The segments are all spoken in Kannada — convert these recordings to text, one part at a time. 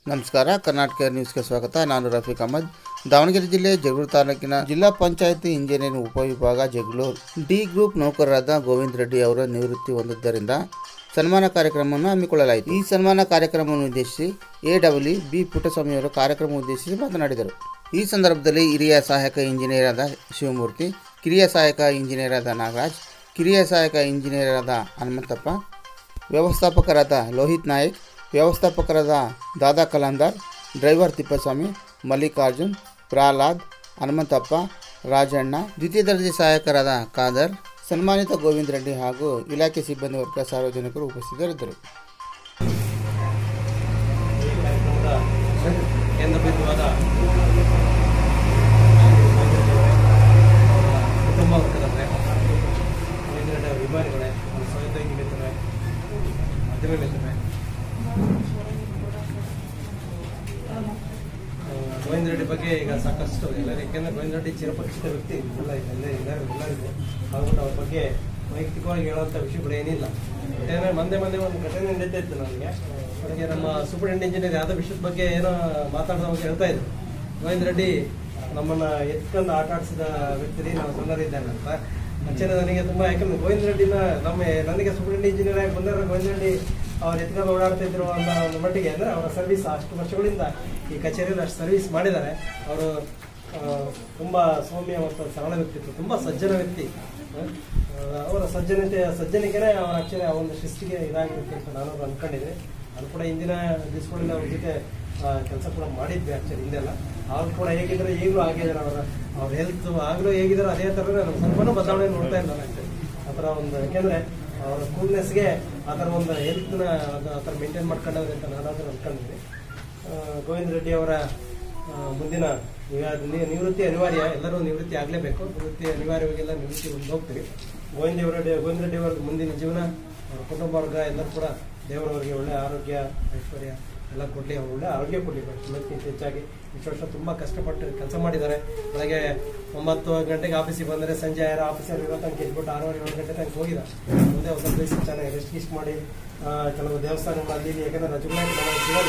ನಮಸ್ಕಾರ ಕರ್ನಾಟಕ ನ್ಯೂಸ್ಗೆ ಸ್ವಾಗತ ನಾನು ರಫೀಕ್ ಅಹಮದ್ ದಾವಣಗೆರೆ ಜಿಲ್ಲೆ ಜಗಳೂರು ತಾಲೂಕಿನ ಜಿಲ್ಲಾ ಪಂಚಾಯಿತಿ ಇಂಜಿನಿಯರಿಂಗ್ ಉಪವಿಭಾಗ ಜಗಳೂರು ಡಿ ಗ್ರೂಪ್ ನೌಕರರಾದ ಗೋವಿಂದ್ ರೆಡ್ಡಿ ಅವರ ನಿವೃತ್ತಿ ಹೊಂದಿದ್ದರಿಂದ ಸನ್ಮಾನ ಕಾರ್ಯಕ್ರಮವನ್ನು ಹಮ್ಮಿಕೊಳ್ಳಲಾಯಿತು ಈ ಸನ್ಮಾನ ಕಾರ್ಯಕ್ರಮವನ್ನು ಉದ್ದೇಶಿಸಿ ಎ ಡಬ್ಲ್ಯೂ ಬಿ ಪುಟ್ಟಸ್ವಾಮಿಯವರು ಕಾರ್ಯಕ್ರಮ ಉದ್ದೇಶಿಸಿ ಮಾತನಾಡಿದರು ಈ ಸಂದರ್ಭದಲ್ಲಿ ಹಿರಿಯ ಸಹಾಯಕ ಇಂಜಿನಿಯರ್ ಆದ ಶಿವಮೂರ್ತಿ ಕಿರಿಯ ಸಹಾಯಕ ಇಂಜಿನಿಯರ್ ಆದ ನಾಗರಾಜ್ ಕಿರಿಯ ಸಹಾಯಕ ಇಂಜಿನಿಯರ್ ಆದ ಹನುಮಂತಪ್ಪ ವ್ಯವಸ್ಥಾಪಕರಾದ ಲೋಹಿತ್ ನಾಯಕ್ ವ್ಯವಸ್ಥಾಪಕರಾದ ದಾದಾ ಕಲಾಂದರ್ ಡ್ರೈವರ್ ತಿಪ್ಪಸ್ವಾಮಿ ಮಲ್ಲಿಕಾರ್ಜುನ್ ಪ್ರಹ್ಲಾದ್ ಹನುಮಂತಪ್ಪ ರಾಜಣ್ಣ ದ್ವಿತೀಯ ದರ್ಜೆ ಸಹಾಯಕರಾದ ಖಾದರ್ ಸನ್ಮಾನಿತ ಗೋವಿಂದ್ ರೆಡ್ಡಿ ಹಾಗೂ ಇಲಾಖೆ ಸಿಬ್ಬಂದಿ ವರ್ಗ ಸಾರ್ವಜನಿಕರು ಉಪಸ್ಥಿತರಿದ್ದರು ಕೇಂದ್ರ ಬಿಂದುವಾದ ಕುಟುಂಬ ವರ್ಗದವರೇ ಗೋವಿಂದರೆಡ್ಡಿ ಅಭಿಮಾನಿಗಳೇ ನಮ್ಮ ಸಹೋದ್ಯೋಗಿ ಮಿತ್ರರೇ ಮಾಧ್ಯಮ ಮಿತ್ರರೇ ಆ, ಗೋವಿಂದ ರೆಡ್ಡಿ ಬಗ್ಗೆ ಈಗ ಸಾಕಷ್ಟು ಎಲ್ಲರೂ ಯಾಕೆಂದ್ರೆ ಗೋವಿಂದ ರೆಡ್ಡಿ ಚಿರಪರಿಚಿತ ವ್ಯಕ್ತಿ ಎಲ್ಲ ಎಲ್ಲ ಎಲ್ಲರೂ ಎಲ್ಲರಿಗೂ ಆಗ್ಬಿಟ್ಟು ಅವ್ರ ಬಗ್ಗೆ ವೈಯಕ್ತಿಕವಾಗಿ ಹೇಳುವಂಥ ವಿಷಯಗಳು ಏನಿಲ್ಲ ಯಾಕಂದ್ರೆ ಮಂದೆ ಮಂದೆ ಒಂದು ಘಟನೆ ನಡೀತಾ ಇತ್ತು ನನಗೆ ನನಗೆ ನಮ್ಮ ಸೂಪರಿಂಟೆಂಡೆಂಟ್ ಇಂಜಿನಿಯರ್ ಯಾವುದೋ ವಿಷಯದ ಬಗ್ಗೆ ಏನೋ ಮಾತಾಡ್ದವಾಗ ಹೇಳ್ತಾ ಇದ್ರು ಗೋವಿಂದ ರೆಡ್ಡಿ ನಮ್ಮನ್ನ ಎತ್ಕೊಂಡು ಆಟ ಆಡಿಸಿದ ವ್ಯಕ್ತಿ ನಾವು ಸಣ್ಣರಿದ್ದಾನೆ ಅಂತ ಆಕ್ಚುಲಿ ನನಗೆ ತುಂಬಾ ಯಾಕಂದ್ರೆ ಗೋವಿಂದ ರೆಡ್ಡಿನ ನಮ್ಮ ನನಗೆ ಸೂಪರಿಂಟೆಂಡೆಂಟ್ ಇಂಜಿನಿಯರ್ ಆಗಿ ಬಂದರೆ ಗೋವಿಂದ ರೆಡ್ಡಿ ಅವ್ರು ಎತ್ಕೊಂಡು ಓಡಾಡ್ತಾ ಇದ್ರು ಅನ್ನೋ ಒಂದು ಮಟ್ಟಿಗೆ ಅಂದ್ರೆ ಅವರ ಸರ್ವಿಸ್ ಅಷ್ಟು ವರ್ಷಗಳಿಂದ ಈ ಕಚೇರಿಯಲ್ಲಿ ಅಷ್ಟು ಸರ್ವಿಸ್ ಮಾಡಿದ್ದಾರೆ ಅವರು ತುಂಬಾ ಸೌಮ್ಯ ಮತ್ತು ಸರಳ ವ್ಯಕ್ತಿತ್ವ ತುಂಬಾ ಸಜ್ಜನ ವ್ಯಕ್ತಿ ಆ, ಅವರ ಸಜ್ಜನತೆ ಸಜ್ಜನಿಕೆನೇ ಅವರ ಆಕ್ಚುಲಿ ಆ ಒಂದು ಶಿಸ್ತಿಗೆ ಇದಾಗಿರುತ್ತೆ ಅಂತ ನಾನು ಅನ್ಕೊಂಡಿದ್ದೆ ನಾನು ಕೂಡ ಇಂದಿನ ದಿವಸಗಳಲ್ಲಿ ಅವ್ರ ಜೊತೆ ಕೆಲಸ ಕೂಡ ಮಾಡಿದ್ವಿ ಆಕ್ಚುಲಿ ಹಿಂದೆಲ್ಲ ಅವ್ರು ಕೂಡ ಹೇಗಿದ್ರೆ ಈಗಲೂ ಆಗಿದ್ದಾರೆ ಅವರ ಅವ್ರ ಹೆಲ್ತ್ ಆಗಲೂ ಹೇಗಿದ್ದಾರೆ ಅದೇ ಥರ ನಮ್ಮ ಸ್ವಲ್ಪನೂ ಬದಲಾವಣೆ ನೋಡ್ತಾ ಇಲ್ಲ ಆಕ್ಚುಲಿ ಆ ಥರ ಒಂದು ಯಾಕೆಂದ್ರೆ ಅವರ ಕೂಲ್ನೆಸ್ಗೆ ಆ ಥರ ಒಂದು ಹೆಲ್ತ್ನ ಆ ಥರ ಮೇಂಟೈನ್ ಮಾಡ್ಕೊಂಡವ್ರೆ ಅಂತ ನಾನಾದ್ರೂ ಅನ್ಕೊಂಡಿದ್ದೀನಿ ಆ, ಗೋವಿಂದ ರೆಡ್ಡಿ ಅವರ ಆ, ಮುಂದಿನ ನಿವ- ನಿ- ನಿವೃತ್ತಿ ಅನಿವಾರ್ಯ ಎಲ್ಲರೂ ನಿವೃತ್ತಿ ಆಗಲೇಬೇಕು ನಿವೃತ್ತಿ ಅನಿವಾರ್ಯವಾಗೆಲ್ಲ ನಿವೃತ್ತಿ ಒಂದು ಹೋಗ್ತೀವಿ ಗೋವಿಂದ ರೆಡ್ಡಿ ಗೋವಿಂದ ರೆಡ್ಡಿ ಅವರ ಮುಂದಿನ ಜೀವನ ಅವರ ಕುಟುಂಬ ವರ್ಗ ಎಲ್ಲರೂ ಕೂಡ ದೇವರವರಿಗೆ ಒಳ್ಳೆ ಆರೋಗ್ಯ ಐಶ್ವರ್ಯ ಎಲ್ಲ ಕೊಡಲಿ ಅವ್ರು ಒಳ್ಳೆ ಆರೋಗ್ಯ ಕೊಡಲಿ ಎಲ್ಲಕ್ಕಿಂತ ಹೆಚ್ಚಾಗಿ ಇಷ್ಟು ವರ್ಷ ತುಂಬ ಕಷ್ಟಪಟ್ಟು ಕೆಲಸ ಮಾಡಿದ್ದಾರೆ ಬೆಳಗ್ಗೆ ಒಂಬತ್ತು ಗಂಟೆಗೆ ಆಫೀಸಿಗೆ ಬಂದರೆ ಸಂಜೆ ಯಾರು ಆಫೀಸಲ್ಲಿ ಇರೋ ತನಕ ಇದ್ಬಿಟ್ಟು ಆರೂವರೆ ಏಳು ಗಂಟೆ ತನಕ ಹೋಗಿದ್ದಾರೆ ಮುಂದೆ ಒಂದು ಸ್ವಲ್ಪ ದಿವಸ ಚೆನ್ನಾಗಿ ರೆಸ್ಟ್ ಗಿಸ್ಟ್ ಮಾಡಿ ಆ, ಕೆಲವು ದೇವಸ್ಥಾನಗಳು ಅಲ್ಲಿ ಇಲ್ಲಿ ಯಾಕಂದ್ರೆ ರಜೆಗಳಾಗಿ ನಮಗೆ ಸಿಗಲ್ಲ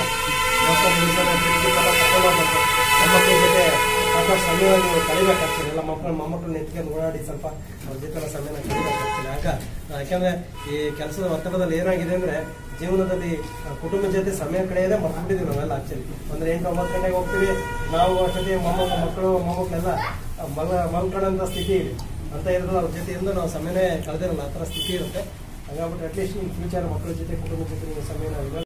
ದೇವಸ್ಥಾನ ಮೊಮ್ಮಕ್ಕಳ ಜೊತೆ ಸಾಕಷ್ಟು ಸಮಯವನ್ನು ಕಳಿಬೇಕಾಗ್ತದೆ ಎಲ್ಲ ಮಕ್ಕಳು ಮೊಮ್ಮಕ್ಕಳನ್ನ ಎತ್ಕೊಂಡು ಓಡಾಡಿ ಸ್ವಲ್ಪ ಅವ್ರ ಜೊತೆ ಸಮಯನ ಕಳಿಬೇಕಾಗ್ತದೆ ಆಗ ಯಾಕಂದ್ರೆ ಈ ಕೆಲಸದ ಒತ್ತಡದಲ್ಲಿ ಏನಾಗಿದೆ ಅಂದ್ರೆ ಜೀವನದಲ್ಲಿ ಆ, ಕುಟುಂಬದ ಜೊತೆ ಸಮಯ ಕಳೆಯದೇ ಮರ್ತ್ಬಿಟ್ಟಿದ್ವಿ ನಾವೆಲ್ಲ ಆಕ್ಚುಲಿ ಅಂದ್ರೆ ಎಂಟು ಒಂಬತ್ತು ಗಂಟೆಗೆ ಹೋಗ್ತೀವಿ ನಾವು ಅಷ್ಟೊತ್ತಿಗೆ ಮೊಮ್ಮಕ್ಕ ಮಕ್ಕಳು ಮೊಮ್ಮಕ್ಕಳೆಲ್ಲ ಮಲ ಮಲ್ಕೊಳ್ಳೋಂಥ ಸ್ಥಿತಿ ಇದೆ ಅಂತ ಇರೋದು ಅವ್ರ ಜೊತೆ ಇருந்து ನಾವು ಸಮಯನೇ ಕಳೆದಿರಲ್ಲ ಆ ಥರ ಸ್ಥಿತಿ ಇರುತ್ತೆ ಹಂಗಾಗ್ಬಿಟ್ಟು ಅಟ್ಲೀಸ್ಟ್ ಇನ್ ಫ್ಯೂಚರ್ ಮಕ್ಕಳ ಜೊತೆ ಕುಟುಂಬದ ಜೊತೆ ನೀವು ಸಮಯನ